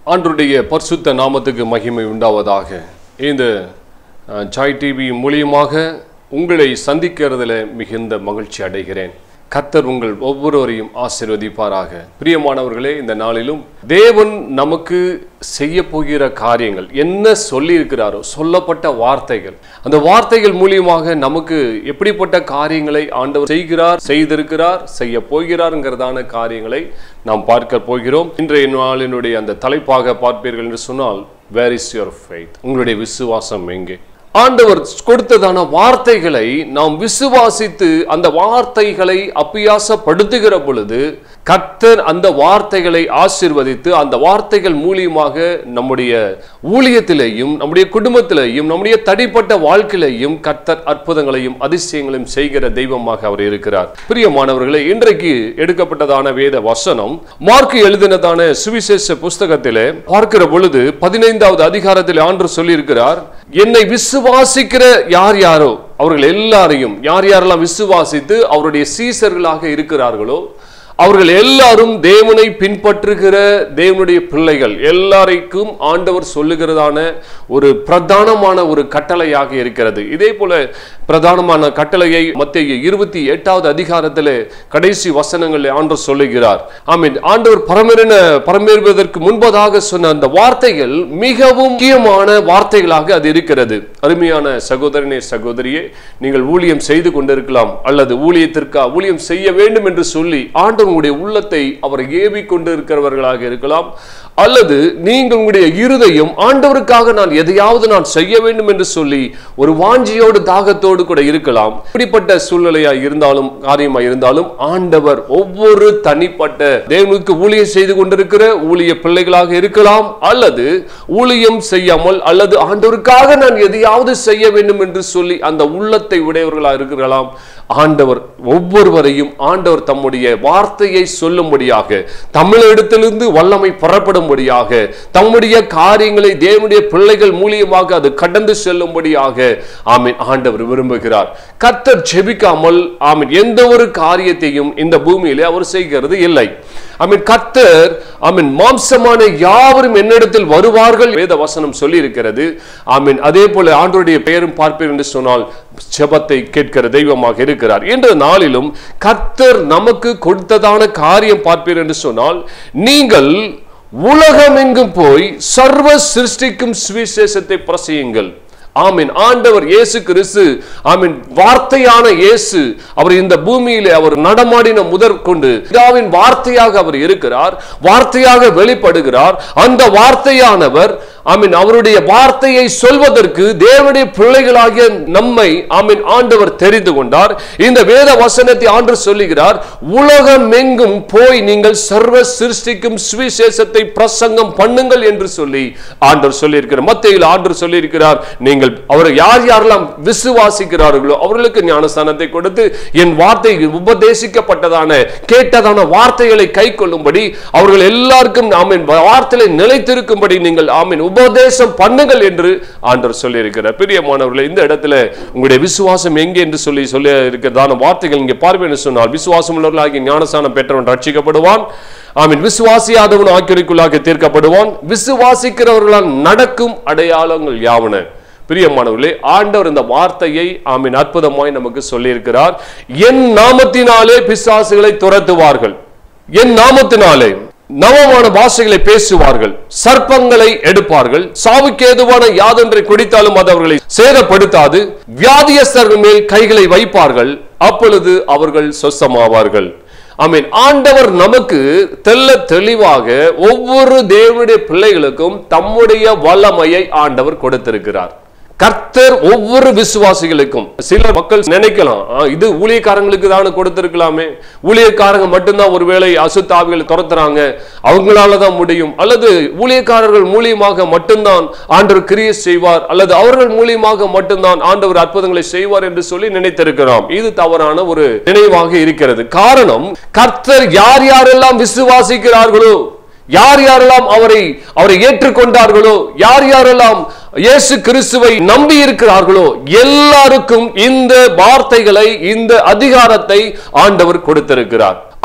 ஆண்டருடைய பரிசுத்த நாமத்துக்கு மகிமை உண்டாவதாக இந்த அஹ், ஜாய் டிவி மூலியமாக உங்களை சந்திக்கிறதுல மிகுந்த மகிழ்ச்சி அடைகிறேன் கத்தர் உங்கள் ஒவ்வொருவரையும் ஆசீர்வதிப்பாராக பிரியமானவர்களே இந்த நாளிலும் தேவன் நமக்கு செய்ய போகிற காரியங்கள் என்ன சொல்லியிருக்கிறாரோ சொல்லப்பட்ட வார்த்தைகள் அந்த வார்த்தைகள் மூலியமாக நமக்கு எப்படிப்பட்ட காரியங்களை ஆண்டவர் செய்கிறார் செய்திருக்கிறார் செய்ய போகிறார்ங்கிறதான காரியங்களை நாம் பார்க்க போகிறோம் இன்றைய நாளினுடைய அந்த தலைப்பாக பார்ப்பீர்கள் என்று சொன்னால் வேர் இஸ் யுவர் ஃபெய்த் உங்களுடைய விசுவாசம் எங்கே ஆண்டவர் கொடுத்ததான வார்த்தைகளை நாம் விசுவாசித்து அந்த வார்த்தைகளை அப்பியாசப்படுத்துகிற பொழுது கர்த்தர் அந்த வார்த்தைகளை ஆசீர்வதித்து அந்த வார்த்தைகள் மூலியமாக நம்முடைய ஊழியத்திலேயும் நம்முடைய குடும்பத்திலேயும் நம்முடைய தனிப்பட்ட வாழ்க்கையிலேயும் கர்த்தர் அற்புதங்களையும் அதிசயங்களையும் செய்கிற தெய்வமாக அவர் இருக்கிறார் பிரியமானவர்களே இன்றைக்கு எடுக்கப்பட்டதான வேத வசனம் மார்க் எழுதினதான சுவிசேஷ புஸ்தகத்திலே பார்க்கிற பொழுது பதினைந்தாவது அதிகாரத்தில் ஆண்டு சொல்லியிருக்கிறார் என்னை விசுவாசிக்கிற யார் யாரோ அவர்கள் எல்லாரையும் யார் யாரெல்லாம் விசுவாசித்து அவருடைய சீசர்களாக இருக்கிறார்களோ அவர்கள் எல்லாரும் தேவனை பின்பற்றுகிற தேவனுடைய பிள்ளைகள் எல்லாரைக்கும் ஆண்டவர் சொல்லுகிறதான ஒரு பிரதானமான ஒரு கட்டளையாக இருக்கிறது இதே போல பிரதானமான கட்டளையை மத்திய இருபத்தி எட்டாவது அதிகாரத்தில் கடைசி வசனங்களில் ஆண்டவர் சொல்லுகிறார் ஆமீன் ஆண்டவர் பரமேறின பரமேறுவதற்கு முன்பதாக சொன்ன அந்த வார்த்தைகள் மிகவும் முக்கியமான வார்த்தைகளாக அது இருக்கிறது அருமையான சகோதரனே சகோதரியே நீங்கள் ஊழியம் செய்து கொண்டிருக்கலாம் அல்லது ஊழியத்திற்கா ஊழியம் செய்ய வேண்டும் என்று சொல்லி ஆண்டவர் உங்களுடைய உள்ளத்தை அவர் ஏவி கொண்டு இருக்கிறவர்களாக இருக்கலாம் அல்லது நீங்கள் உங்களுடைய இருதயம் ஆண்டவருக்காக நான் எதையாவது நான் செய்ய வேண்டும் என்று சொல்லி ஒரு வாஞ்சியோடு தாகத்தோடு கூட இருக்கலாம் இப்படிப்பட்ட சூழ்நிலையா இருந்தாலும் காரியமா இருந்தாலும் ஆண்டவர் ஒவ்வொரு தனிப்பட்ட தேவனுக்கு ஊழியம் செய்து கொண்டிருக்கிற ஊழிய பிள்ளைகளாக இருக்கலாம் அல்லது ஊழியம் செய்யாமல் அல்லது ஆண்டவருக்காக நான் எதையாவது செய்ய வேண்டும் என்று சொல்லி அந்த உள்ளத்தை உடையவர்களாக இருக்கலாம் ஆண்டவர் ஒவ்வொருவரையும் ஆண்டவர் தம்முடைய வார்த்தையை சொல்லும்படியாக தமிழிடத்திலிருந்து வல்லமை புறப்படும்படியாக தம்முடைய காரியங்களை தேவனுடைய பிள்ளைகள் மூலியமாக அது கடந்து செல்லும்படியாக ஆமீன் ஆண்டவர் விரும்புகிறார் கர்த்தர் ஜெபிக்காமல் ஆமீன் எந்த ஒரு காரியத்தையும் இந்த பூமியிலே அவர் செய்கிறது இல்லை ஆமீன் கர்த்தர் ஆமீன் மாம்சமான யாவரும் என்னிடத்தில் வருவார்கள் வேத வசனம் சொல்லி இருக்கிறது ஆமீன் அதே போல ஆண்டவருடைய பெயரும் பார்ப்பேன் என்று சொன்னால் ஜெபத்தை கேட்கிற தெய்வமாக இருக்கிறார் என்ற நாளிலும் கர்த்தர் நமக்கு கொடுத்ததான காரியம் பார்ப்பீர் என்று சொன்னால் நீங்கள் உலகமெங்கும் போய் சர்வ சிருஷ்டிக்கும் சுவிசேஷத்தை பிரசையுங்கள் ஆமீன் ஆண்டவர் இயேசு கிறிஸ்து ஆமீன் வார்த்தையான இயேசு அவர் இந்த பூமியிலே அவர் நடமாடின முதற்கொண்டு பிதாவின் வார்த்தையாக அவர் இருக்கிறார் வார்த்தையாக வெளிப்படுகிறார் அந்த வார்த்தையானவர் ஆமீன் அவருடைய வார்த்தையை சொல்வதற்கு தேவனுடைய பிள்ளைகளாகிய நம்மை ஆமீன் ஆண்டவர் தெரிந்து கொண்டார் இந்த வேத வசனத்தை ஆண்டு சொல்லுகிறார் உலகம் எங்கும் போய் நீங்கள் சர்வ சிருஷ்டிக்கும் சுவிசேஷத்தை பிரசங்கம் பண்ணுங்கள் என்று சொல்லி ஆண்டவர் சொல்லியிருக்கிறார் மத்தியில் ஆண்டவர் சொல்லியிருக்கிறார் நீங்கள் அவர் யார் யாரெல்லாம் விசுவாசிக்கிறார்களோ அவர்களுக்கு ஞானஸ்தானத்தை கொடுத்து என் வார்த்தை உபதேசிக்கப்பட்டதான கேட்டதான வார்த்தைகளை கை கொள்ளும்படி அவர்கள் எல்லாருக்கும் ஆமீன் வார்த்தையை நிலைத்திருக்கும்படி நீங்கள் ஆமீன் உபதேசம் பண்ணுங்கள் என்று ஆண்டவர் சொல்லியிருக்கிறார் பிரியமானவர்களே இந்த இடத்துல உங்களுடைய விசுவாசம் எங்கே என்று சொல்லி சொல்லி இருக்கிறதான வார்த்தைகள் இங்கே பார்வைன்னு சொன்னால் விசுவாசம் உள்ளவர்களாகிய ஞானஸ்தானம் பெற்றவன் ரட்சிக்கப்படுவான் ஆமீன் விசுவாசியாதவன் ஆக்கிரிக்குள்ளாக தீர்க்கப்படுவான் விசுவாசிக்கிறவர்களால் நடக்கும் அடையாளங்கள் யாவன பிரியமானவர்களே ஆண்டவர் இந்த வார்த்தையை ஆமீன் அற்புதமாய் நமக்கு சொல்லியிருக்கிறார் என் நாமத்தினாலே பிசாசுகளை துரத்துவார்கள் என் நாமத்தினாலே நவமான பாஷைகளை பேசுவார்கள் சர்ப்பங்களை எடுப்பார்கள் சாவுக்கு ஏதுவான யாதொன்றை குடித்தாலும் அது அவர்களை சேதப்படுத்தாது வியாதியஸ்தர்கள் மேல் கைகளை வைப்பார்கள் அப்பொழுது அவர்கள் சொசமாவார்கள் ஆமீன் ஆண்டவர் நமக்கு தெல்ல தெளிவாக ஒவ்வொரு தேவனுடைய பிள்ளைகளுக்கும் தம்முடைய வல்லமையை ஆண்டவர் கொடுத்திருக்கிறார் கர்த்தர் ஒவ்வொரு விசுவாசிகளுக்கும் சில மக்கள் நினைக்கலாம் "ஆ, இது ஊழியக்காரங்களுக்கு தான் கொடுத்திருக்கலாமே ஊழியக்காரங்க மட்டும்தான் ஒருவேளை அசுத்தாவிகளை துரத்துறாங்க அவங்களால தான் முடியும் அல்லது ஊழியக்காரர்கள் மூலியமாக மட்டும்தான் ஆண்டவர் கிரியை செய்வார் அல்லது அவர்கள் மூலியமாக மட்டும்தான் ஆண்டவர் அற்புதங்களை செய்வார் என்று சொல்லி நினைத்திருக்கிறோம் இது தவறான ஒரு நினைவாக இருக்கிறது காரணம் கர்த்தர் யார் யாரெல்லாம் விசுவாசிக்கிறார்களோ யார் யாரெல்லாம் அவரை அவரை ஏற்றுக்கொண்டார்களோ யார் யாரெல்லாம் இயேசு கிறிஸ்துவை நம்பி இருக்கிறார்களோ எல்லாருக்கும் இந்த வார்த்தைகளை இந்த அதிகாரத்தை ஆண்டவர் கொடுத்திருக்கிறார்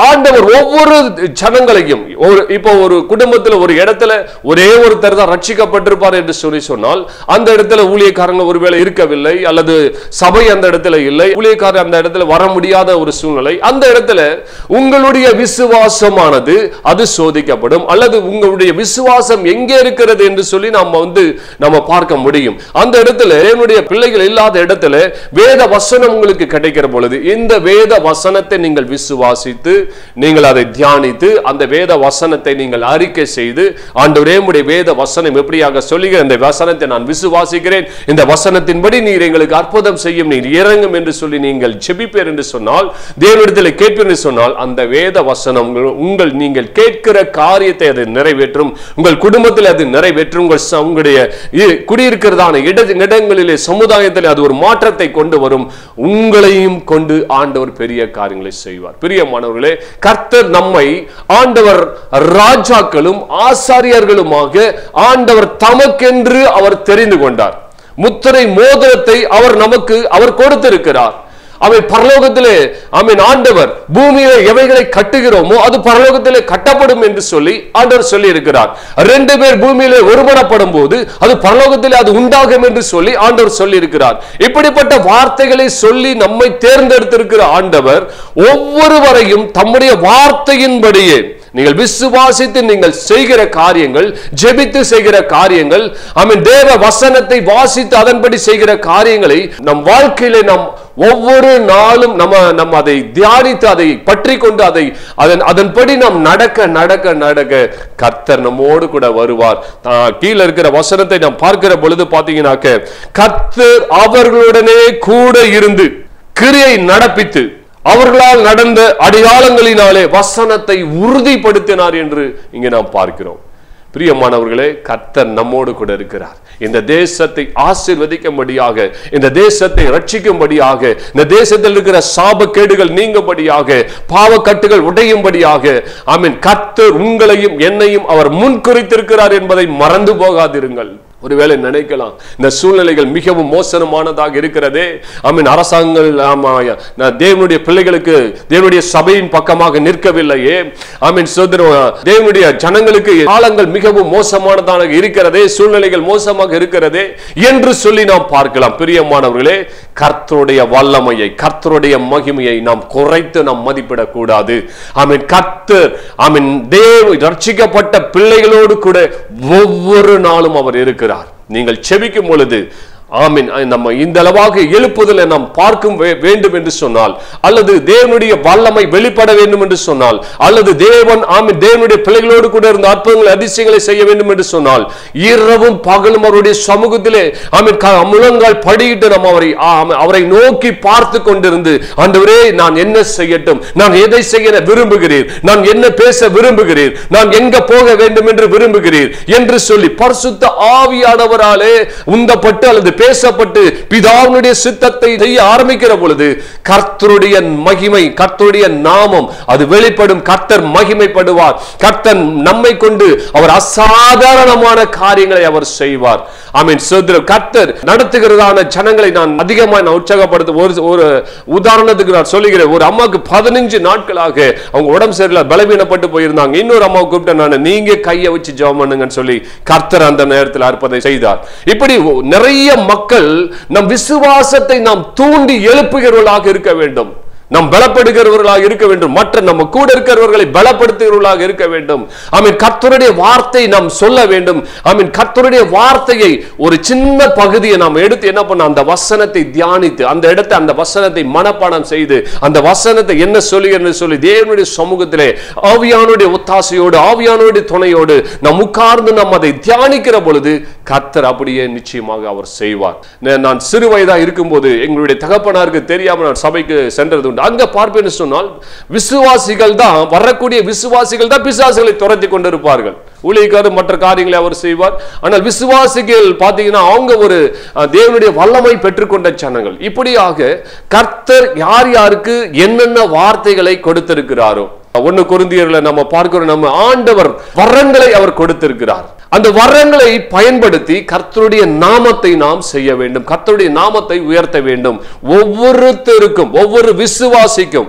ஆண்டவர் ஒவ்வொரு ஜனங்களையும் ஒரு இப்போ ஒரு குடும்பத்துல ஒரு இடத்துல ஒரே ஒருத்தர் தான் ரட்சிக்கப்பட்டிருப்பார் என்று சொல்லி சொன்னால் அந்த இடத்துல ஊழியக்காரங்க ஒருவேளை இருக்கவில்லை அல்லது சபை அந்த இடத்துல இல்லை ஊழியக்காரர் அந்த இடத்துல வர முடியாத ஒரு சூழ்நிலை அந்த இடத்துல உங்களுடைய விசுவாசமானது அது சோதிக்கப்படும் அல்லது உங்களுடைய விசுவாசம் எங்கே இருக்கிறது என்று சொல்லி நாம வந்து நம்ம பார்க்க முடியும் அந்த இடத்துல என்னுடைய பிள்ளைகள் இல்லாத இடத்துல வேத வசனம் உங்களுக்கு கிடைக்கிற பொழுது இந்த வேத வசனத்தை நீங்கள் விசுவாசித்து நீங்கள் அதை தியானித்து அந்த வேத வசனத்தை நீங்கள் அறிக்கை செய்து ஆண்டவரே உம்முடைய வேத வசனம் எப்படியாக சொல்லுகிற இந்த வசனத்தை நான் விசுவாசிக்கிறேன் இந்த வசனத்தின்படி நீர் எங்களுக்கு அற்புதம் செய்யும் நீர் இறங்கும் என்று சொல்லி நீங்கள் ஜெபிப்பீர் என்று சொன்னால் தேவனிடத்தில் கேட்பீர் என்று சொன்னால் அந்த வேத வசனம் உங்கள்- உங்கள் நீங்கள் கேட்கிற காரியத்தை அது நிறைவேற்றும் உங்கள் குடும்பத்தில் அது நிறைவேற்றும் உங்கள் ச- உங்களுடைய இ- குடியிருக்கிறதான இட இடங்களிலே சமுதாயத்தில் அது ஒரு மாற்றத்தை கொண்டு வரும் உங்களையும் கொண்டு ஆண்டவர் பெரிய காரியங்களை செய்வார் பிரியமானவர்களே கர்த்தர் நம்மை ஆண்டவர் ராஜாக்களும் ஆசாரியர்களுமாக ஆண்டவர் தமக்கென்று அவர் தெரிந்து கொண்டார் முத்திரை மோதிரத்தை அவர் நமக்கு அவர் கொடுத்திருக்கிறார் அவை பரலோகத்திலே ஆமீன் ஆண்டவர் பூமியிலே எவைகளை கட்டுகிறோமோ அது பரலோகத்திலே கட்டப்படும் என்று சொல்லி ஆண்டவர் சொல்லி இருக்கிறார் ரெண்டு பேர் பூமியிலே ஒருமனப்படும் போது அது பரலோகத்திலே அது உண்டாகும் என்று சொல்லி ஆண்டவர் சொல்லி இருக்கிறார் இப்படிப்பட்ட வார்த்தைகளை சொல்லி நம்மை தேர்ந்தெடுத்திருக்கிற ஆண்டவர் ஒவ்வொருவரையும் தம்முடைய வார்த்தையின்படியே நீங்கள் விசுவாசித்து நீங்கள் செய்கிற காரியங்கள் ஜெபித்து செய்கிற காரியங்கள் ஆமென் தேவ வசனத்தை வாசித்து அதன்படி செய்கிற காரியங்களை நம் வாழ்க்கையிலே நாம் ஒவ்வொரு நாளும் நம்ம நம்ம அதை தியானித்து அதை பற்றி கொண்டு அதை அதன் அதன்படி நாம் நடக்க நடக்க நடக்க கர்த்தர் நம்மோடு கூட வருவார் ஆஹ், கீழே இருக்கிற வசனத்தை நாம் பார்க்கிற பொழுது பாத்தீங்கன்னாக்க கர்த்தர் அவர்களுடனே கூட இருந்து கிரியை நடப்பித்து அவர்களால் நடந்த அடையாளங்களினாலே வசனத்தை உறுதிப்படுத்தினார் என்று இங்கே நாம் பார்க்கிறோம் பிரியமானவர்களே கர்த்தர் நம்மோடு கூட இருக்கிறார் இந்த தேசத்தை ஆசீர்வதிக்கும்படியாக இந்த தேசத்தை ரட்சிக்கும்படியாக இந்த தேசத்தில் இருக்கிற சாபக்கேடுகள் நீங்கும்படியாக பாவக்கட்டுகள் உடையும்படியாக ஆமீன் கர்த்தர் உங்களையும் என்னையும் அவர் முன்குறித்திருக்கிறார் என்பதை மறந்து போகாதிருங்கள் ஒருவேளை நினைக்கலாம் இந்த சூழ்நிலைகள் மிகவும் மோசமானதாக இருக்கிறதே ஆமீன் அரசாங்கங்கள் ஆமா நான் தேவனுடைய பிள்ளைகளுக்கு தேவனுடைய சபையின் பக்கமாக நிற்கவில்லையே ஆமீன் சோதர தேவனுடைய ஜனங்களுக்கு காலங்கள் மிகவும் மோசமானதாக இருக்கிறதே சூழ்நிலைகள் மோசமாக இருக்கிறதே என்று சொல்லி நாம் பார்க்கலாம் பிரியமானவர்களே கர்த்தருடைய வல்லமையை கர்த்தருடைய மகிமையை நாம் குறைத்து நாம் மதிப்பிடக் கூடாது ஆமீன் கர்த்தர் ஆமீன் தேவ ரட்சிக்கப்பட்ட பிள்ளைகளோடு கூட ஒவ்வொரு நாளும் அவர் இருக்கிறார் நீங்கள் செபிக்கும் பொழுது ஆமீன் நம்ம இந்த அளவாக எழுப்புதலை நாம் பார்க்கும் வே- வேண்டும் என்று சொன்னால் அல்லது தேவனுடைய வல்லமை வெளிப்பட வேண்டும் என்று சொன்னால் அல்லது தேவன் ஆமீன் தேவனுடைய பிள்ளைகளோடு கூட இருந்த அற்புதங்களை அதிசயங்களை செய்ய வேண்டும் என்று சொன்னால் இரவும் பகலும் அவருடைய சமூகத்திலே ஆமீன் க- முழங்கால் படியிட்டு நாம் அவரை ஆமென், அவரை நோக்கி பார்த்து கொண்டிருந்து ஆண்டவரே நான் என்ன செய்யட்டும் நான் எதை செய்ய விரும்புகிறீர் நான் என்ன பேச விரும்புகிறீர் நான் எங்க போக வேண்டும் என்று விரும்புகிறீர் என்று சொல்லி பரிசுத்த ஆவியானவராலே உந்தப்பட்டு அல்லது பேசப்பட்டு பிதாவினுடைய சித்தத்தை செய்ய ஆரம்பிக்கிற பொழுது கர்த்தருடைய மகிமை கர்த்தருடைய நாமம் அது வெளிப்படும் கர்த்தர் மகிமைப்படுவார் கர்த்தர் நம்மை கொண்டு அவர் அசாதாரணமான காரியங்களை அவர் செய்வார் ஆமீன் சோதர கர்த்தர் நடத்துகிறதான ஜனங்களை நான் அதிகமாக நான் உற்சாகப்படுத்த ஒரு ஒரு உதாரணத்துக்கு நான் சொல்லுகிறேன் ஒரு அம்மாவுக்கு பதினஞ்சு நாட்களாக அவங்க உடம்பு சரியில்லை பலவீனப்பட்டு போயிருந்தாங்க இன்னொரு அம்மாவை கூப்பிட்டு நான் நீங்க கையை வச்சு ஜெபம் பண்ணுங்கன்னு சொல்லி கர்த்தர் அந்த நேரத்தில் அற்பதை செய்தார் இப்படி நிறைய மக்கள் நம் விசுவாசத்தை நாம் தூண்டி எழுப்புகிறவர்களாக இருக்க வேண்டும் நாம் பலப்படுகிறவர்களாக இருக்க வேண்டும் மற்ற நம்ம கூட இருக்கிறவர்களை பலப்படுத்துகிறவர்களாக இருக்க வேண்டும் ஆமீன் கர்த்தருடைய வார்த்தை நாம் சொல்ல வேண்டும் ஆமீன் கர்த்தருடைய வார்த்தையை ஒரு சின்ன பகுதியை நாம் எடுத்து என்ன பண்ண அந்த வசனத்தை தியானித்து அந்த இடத்தை அந்த வசனத்தை மனப்பாடம் செய்து அந்த வசனத்தை என்ன சொல்லுகிறது சொல்லி தேவனுடைய சமூகத்திலே ஆவியானுடைய ஒத்தாசையோடு ஆவியானுடைய துணையோடு நாம் உட்கார்ந்து நாம் அதை தியானிக்கிற பொழுது கர்த்தர் அப்படியே நிச்சயமாக அவர் செய்வார் நே- நான் சிறு வயதா இருக்கும்போது எங்களுடைய தகப்பனாருக்கு தெரியாம நான் சபைக்கு சென்றது உண்டு அங்க பார்ப்பேன்னு சொன்னால் விசுவாசிகள் தான் வரக்கூடிய விசுவாசிகள் தான் பிசாசுகளை துரத்தி கொண்டிருப்பார்கள் ஊழியக்காரர் மற்ற காரியங்களை அவர் செய்வார் ஆனால் விசுவாசிகள் பார்த்தீங்கன்னா அவங்க ஒரு அஹ், தேவனுடைய வல்லமை பெற்றுக்கொண்ட ஜனங்கள் இப்படியாக கர்த்தர் யார் யாருக்கு என்னென்ன வார்த்தைகளை கொடுத்திருக்கிறாரோ ஒன்னு குருந்தியர்ல நம்ம பார்க்கிறோம் நம்ம ஆண்டவர் வரங்களை அவர் கொடுத்திருக்கிறார் அந்த வரங்களை பயன்படுத்தி கர்த்தருடைய நாமத்தை நாம் செய்ய வேண்டும் கர்த்தருடைய நாமத்தை உயர்த்த வேண்டும் ஒவ்வொருத்தருக்கும் ஒவ்வொரு விசுவாசிக்கும்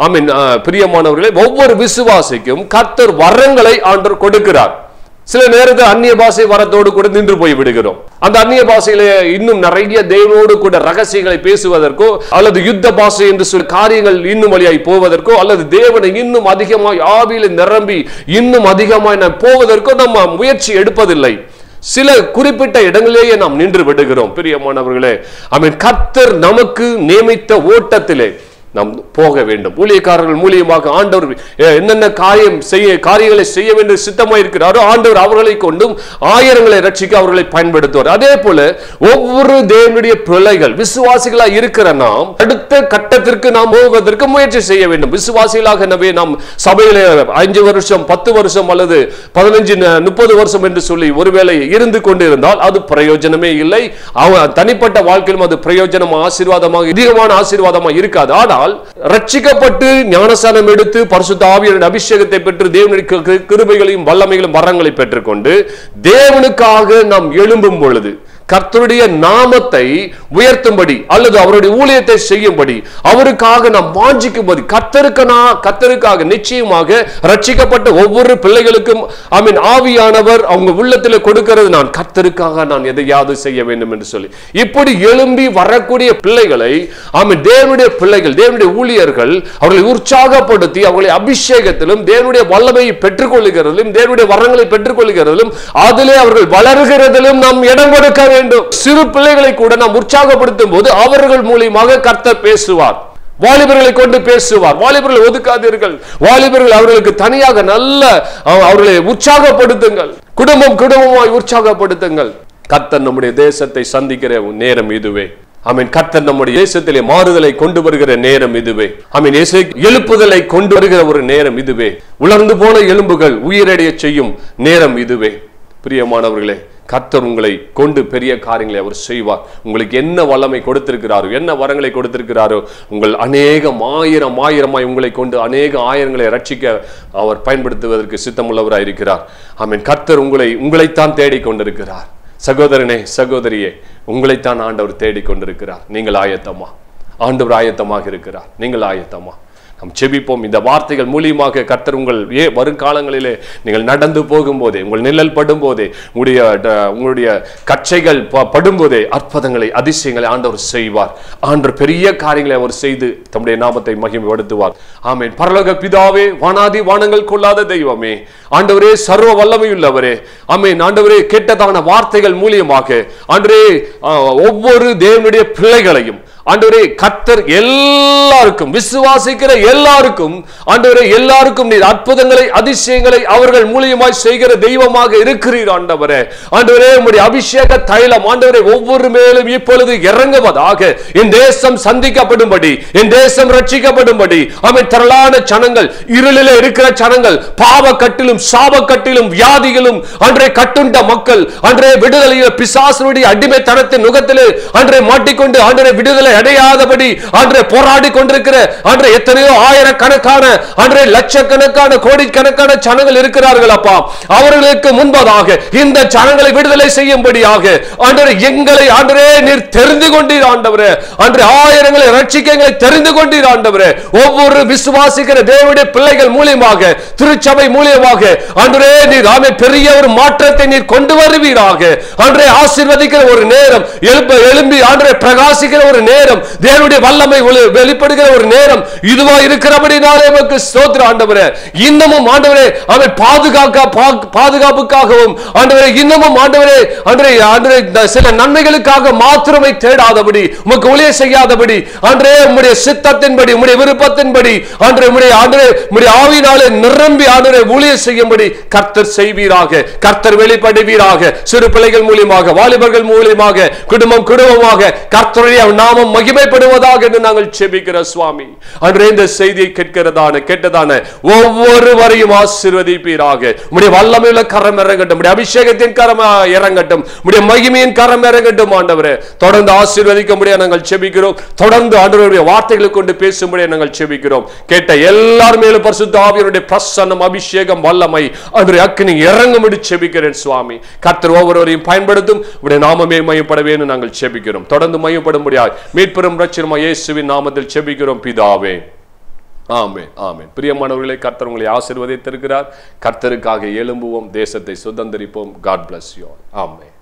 ஆமீன் பிரியமானவர்களே ஒவ்வொரு விசுவாசிக்கும் கர்த்தர் வரங்களை ஆண்டவர் கொடுக்கிறார் சில நேரத்தில் அந்நிய பாஷை வரத்தோடு கூட நின்று போய் விடுகிறோம் அந்த அந்நிய பாஷையில இன்னும் நிறைய தேவனோடு கூட ரகசியங்களை பேசுவதற்கோ அல்லது யுத்த பாஷை என்று சொல்லி காரியங்கள் இன்னும் வழியாய் போவதற்கோ அல்லது தேவனை இன்னும் அதிகமாய் ஆவியில நிரம்பி இன்னும் அதிகமாய் நாம் போவதற்கோ நம்ம முயற்சி எடுப்பதில்லை சில குறிப்பிட்ட இடங்களிலேயே நாம் நின்று விடுகிறோம் பிரியமானவர்களே ஐ மீன் கர்த்தர் நமக்கு நியமித்த ஓட்டத்திலே நாம் போக வேண்டும் ஊழியக்காரர்கள் மூலியமாக ஆண்டவர் அஹ், என்னென்ன காரியம் செய்ய காரியங்களை செய்ய வேண்டும் சித்தமாக இருக்கிறாரோ ஆண்டவர் அவர்களை கொண்டும் ஆயிரங்களை ரட்சிக்க அவர்களை பயன்படுத்துவார் அதே போல ஒவ்வொரு தேவனுடைய பிள்ளைகள் விசுவாசிகளா இருக்கிற நாம் அடுத்த கட்டத்திற்கு நாம் போவதற்கு முயற்சி செய்ய வேண்டும் விசுவாசிகளாக எனவே நாம் சபையில அஞ்சு வருஷம் பத்து வருஷம் அல்லது பதினஞ்சு ந- முப்பது வருஷம் என்று சொல்லி ஒருவேளை இருந்து கொண்டிருந்தால் அது பிரயோஜனமே இல்லை அவன் தனிப்பட்ட வாழ்க்கையிலும் அது பிரயோஜனம் ஆசீர்வாதமாக அதிகமான ஆசீர்வாதமாக இருக்காது ஆனால் ரட்சிக்கப்பட்டு ஞானசானம் எடுத்து பரிசுத்த ஆவியரின் அபிஷேகத்தை பெற்று தேவனுடைய கிரு- கிரு- கிருபைகளையும் வல்லமைகளையும் வரங்களை பெற்றுக்கொண்டு தேவனுக்காக நாம் எழும்பும் பொழுது கர்த்தருடைய நாமத்தை உயர்த்தும்படி அல்லது அவருடைய ஊழியத்தை செய்யும்படி அவருக்காக நாம் வாஞ்சிக்கும்படி கர்த்தருக்கு நான் கர்த்தருக்காக நிச்சயமாக ரட்சிக்கப்பட்ட ஒவ்வொரு பிள்ளைகளுக்கும் ஐ மீன் ஆவியானவர் அவங்க உள்ளத்தில் கொடுக்கிறது நான் கர்த்தருக்காக நான் எதையாவது செய்ய வேண்டும் என்று சொல்லி இப்படி எழும்பி வரக்கூடிய பிள்ளைகளை ஐ மீன் தேவனுடைய பிள்ளைகள் தேவனுடைய ஊழியர்கள் அவர்களை உற்சாகப்படுத்தி அவர்களை அபிஷேகத்திலும் தேவனுடைய வல்லமையை பெற்றுக்கொள்ளுகிறதிலும் தேவனுடைய வரங்களை பெற்றுக்கொள்ளுகிறதிலும் அதிலே அவர்கள் வளர்கிறதிலும் நாம் இடம் கொடுக்க வேண்டும் சிறு பிள்ளைகளை கூட நாம் உற்சாகப்படுத்தும் போது அவர்கள் மூலியமாக கர்த்தர் பேசுவார் வாலிபர்களை கொண்டு பேசுவார் வாலிபர்களை ஒதுக்காதீர்கள் வாலிபர்கள் அவர்களுக்கு தனியாக நல்ல அஹ், அவர்களை உற்சாகப்படுத்துங்கள் குடும்பம் குடும்பமாய் உற்சாகப்படுத்துங்கள் கர்த்தர் நம்முடைய தேசத்தை சந்திக்கிற நேரம் இதுவே ஆமீன் கர்த்தர் நம்முடைய தேசத்திலே மாறுதலை கொண்டு வருகிற நேரம் இதுவே ஆமீன் இயேசு எழுப்புதலை கொண்டு வருகிற ஒரு நேரம் இதுவே உலர்ந்து போன எலும்புகள் உயிரடைய செய்யும் நேரம் இதுவே பிரியமானவர்களே கர்த்தர் உங்களை கொண்டு பெரிய காரியங்களை அவர் செய்வார் உங்களுக்கு என்ன வல்லமை கொடுத்திருக்கிறாரோ என்ன வரங்களை கொடுத்திருக்கிறாரோ உங்கள் அநேகம் ஆயிரம் ஆயிரமாய் உங்களை கொண்டு அநேக ஆயிரங்களை ரட்சிக்க அவர் பயன்படுத்துவதற்கு சித்தமுள்ளவராய் இருக்கிறார் ஆமீன் கர்த்தர் உங்களை உங்களைத்தான் தேடிக் கொண்டிருக்கிறார் சகோதரனே சகோதரியே உங்களைத்தான் ஆண்டவர் தேடிக் கொண்டிருக்கிறார் நீங்கள் ஆயத்தமா ஆண்டவர் ஆயத்தமாக இருக்கிறார் நீங்கள் ஆயத்தமா நாம் செபிப்போம் இந்த வார்த்தைகள் மூலியமாக கர்த்தர் உங்கள் ஏ வருங்காலங்களிலே நீங்கள் நடந்து போகும்போதே உங்கள் நிழல் படும் போதே உங்களுடைய ட- உங்களுடைய கச்சைகள் ப- படும்போதே அற்புதங்களை அதிசயங்களை ஆண்டவர் செய்வார் ஆண்டவர் பெரிய காரியங்களை அவர் செய்து தம்முடைய நாமத்தை மகிமைப்படுத்துவார் ஆமென் பரலோக பிதாவே வானாதி வானங்கள் கொள்ளாத தெய்வமே ஆண்டவரே சர்வ வல்லமையுள்ளவரே ஆமென் ஆண்டவரே கேட்டதான வார்த்தைகள் மூலியமாக ஆண்டவரே ஆ, ஒவ்வொரு தேவனுடைய பிள்ளைகளையும் ஆண்டவரே கர்த்தர் எல்லாருக்கும் விசுவாசிக்கிற எல்லாருக்கும் ஆண்டவரே எல்லாருக்கும் நீர் அற்புதங்களை அதிசயங்களை அவர்கள் மூலியமாய் செய்கிற தெய்வமாக இருக்கிறீர் ஆண்டவரே ஆண்டவரே உம்முடைய அபிஷேக தைலம் ஆண்டவரே ஒவ்வொரு மேலும் இப்பொழுது இறங்குவதாக என் தேசம் சந்திக்கப்படும்படி என் தேசம் ரட்சிக்கப்படும்படி அவை திரளான ஜனங்கள் இருளிலே இருக்கிற ஜனங்கள் பாவ கட்டிலும் சாப கட்டிலும் வியாதிகளும் அன்றே கட்டுண்ட மக்கள் அன்றே விடுதலையில் பிசாசனுடைய அடிமைத்தனத்தின் நுகத்திலே அன்றே மாட்டிக்கொண்டு அன்றே விடுதலை அடையாதபடி அன்றே போராடி கொண்டிருக்கிற அன்றே எத்தனையோ ஆயிரக்கணக்கான அன்றே லட்சக்கணக்கான கோடிக்கணக்கான ஜனங்கள் இருக்கிறார்கள் அப்பா அவர்களுக்கு முன்பதாக இந்த ஜனங்களை விடுதலை செய்யும்படியாக ஆண்டவரே எங்களை ஆண்டவரே நீர் தெரிந்து கொண்டீர் ஆண்டவரே அன்று ஆயிரங்களை ரட்சிக்க எங்களை தெரிந்து கொண்டீர் ஆண்டவரே ஒவ்வொரு விசுவாசிக்கிற தேவனுடைய பிள்ளைகள் மூலியமாக திருச்சபை மூலியமாக ஆண்டவரே நீர் ஆமே பெரிய ஒரு மாற்றத்தை நீர் கொண்டு வருவீராக அன்றே ஆசீர்வதிக்கிற ஒரு நேரம் எழுப்ப எழும்பி ஆண்டவரே பிரகாசிக்கிற ஒரு நேரம் தேவனுடைய வல்லமை ஒளி- வெளிப்படுகிற ஒரு நேரம் இதுவா இருக்கிறபடினாலே நமக்கு ஸ்தோத்திரம் ஆண்டவரே இன்னமும் ஆண்டவரே அவன் பாதுகாக்க பா- பாதுகாப்புக்காகவும் ஆண்டவரே இன்னமும் ஆண்டவரே ஆண்டவரே ஆண்டவரே இந்த சில நன்மைகளுக்காக மாத்திரமே தேடாதபடி உமக்கு ஊழிய செய்யாதபடி ஆண்டரே உம்முடைய சித்தத்தின்படி உம்முடைய விருப்பத்தின்படி ஆண்டரே உம்முடைய ஆண்டரே உம்முடைய ஆவினாலே நிரம்பி ஆண்டரே ஊழிய செய்யும்படி கர்த்தர் செய்வீராக கர்த்தர் வெளிப்படுவீராக சிறு பிள்ளைகள் மூலியமாக வாலிபர்கள் மூலியமாக குடும்பம் குடும்பமாக கர்த்தருடைய நாமம் மகிமைப்படுவதாக என்று நாங்கள் செபிக்கிற சுவாமி அன்றே இந்த செய்தியை கேட்கிறதான கேட்டதான ஒவ்வொருவரையும் ஆசீர்வதிப்பீராக உம்முடைய வல்லமையுள்ள கரம் இறங்கட்டும் உம்முடைய அபிஷேகத்தின் கரம் ஆ, இறங்கட்டும் உம்முடைய மகிமையின் கரம் இறங்கட்டும் ஆண்டவரே தொடர்ந்து ஆசீர்வதிக்க முடிய நாங்கள் செபிக்கிறோம் தொடர்ந்து ஆண்டவருடைய வார்த்தைகளை கொண்டு பேசும்படியா நாங்கள் செபிக்கிறோம் கேட்ட எல்லார் மேலும் பரிசுத்த ஆவியருடைய பிரசன்னம் அபிஷேகம் வல்லமை அன்றைய அக்கினி இறங்கும்படி செபிக்கிறேன் சுவாமி கர்த்தர் ஒவ்வொருவரையும் பயன்படுத்தும் உடைய நாமமே மையப்பட வேண்டும் நாங்கள் செபிக்கிறோம் தொடர்ந்து மையப்படும்படியாய் மீட்பெரும் ரட்சணமா இயேசுவின் நாமத்தில் செபிக்கிறோம் பிதாவே ஆமென் ஆமென் பிரியமானவர்களை கர்த்தர் உங்களை ஆசீர்வதித்திருக்கிறார் கர்த்தருக்காக எழும்புவோம் தேசத்தை சுதந்திரிப்போம் God bless you all amen